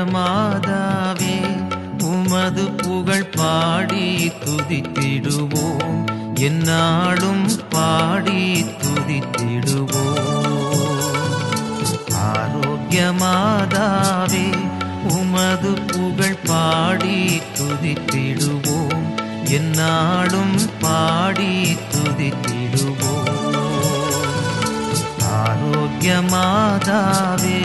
மாதாவே உமது புகழ் பாடி துதித்திடுவோம் எந்நாளும் பாடி துதித்திடுவோம் ஆரோக்கிய மாதாவே உமது புகழ் பாடி துதித்திடுவோம் எந்நாளும் பாடி துதித்திடுவோம் ஆரோக்கிய மாதாவே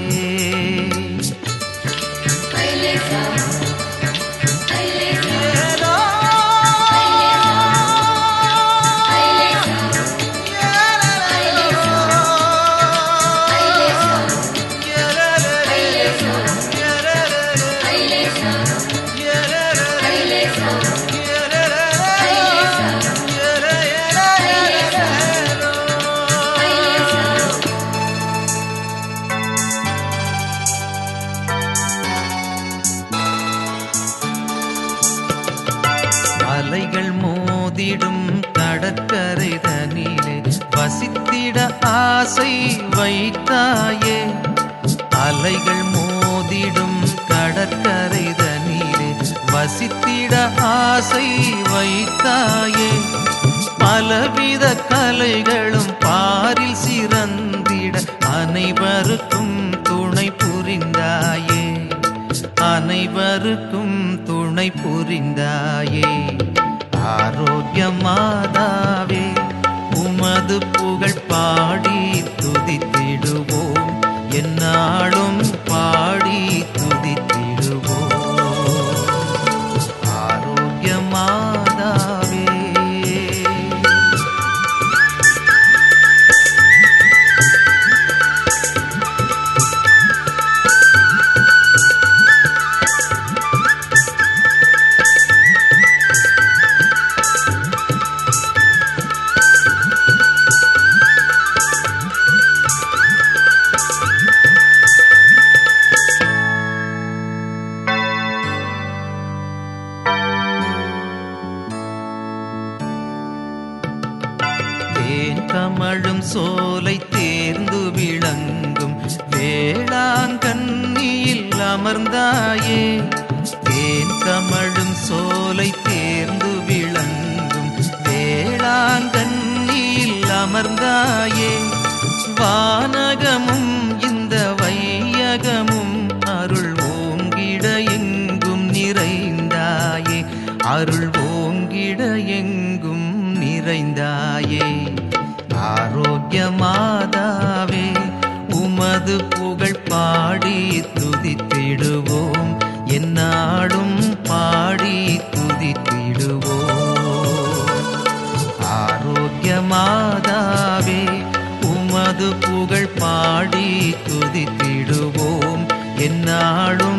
அலைகள் மோதிடும் கடற்கரை தனிலே வசித்திட ஆசை வைத்தாயே அலைகள் மோதிடும் கடற்கரை தனிலே வசித்திட ஆசை வைத்தாயே பலவித கலைகளும் பாரில் சிறந்திட அனைவருக்கும் துணை புரிந்தாயே அனைவருக்கும் துணை புரிந்தாயே ஆரோக்கிய மாதாவே உமது புகழ் பாடி துதித்திடுவோம் எந்நாளும் பாடி துதித்திடுவோம் ஆரோக்கிய மாதாவே தேன் கமழும் சோலை தேர்ந்து விளங்கும் வேளாங்கண்ணியில் அமர்ந்தாயே தேன் கமழும் சோலை தேர்ந்து விளங்கும் வேளாங்கண்ணியில் அமர்ந்தாயே வானகமும் இந்த வையகமும் அருள் ஓங்கிட எங்கும் நிறைந்தாயே அருள் ஓங்கிட எங்கும் நிறைந்தாயே ஆரோக்கிய மாதாவே உமது புகழ் பாடி துதித்திடுவோம் எந்நாடும் பாடி துதித்திடுவோம் ஆரோக்கிய மாதாவே உமது புகழ் பாடி துதித்திடுவோம் எந்நாளும்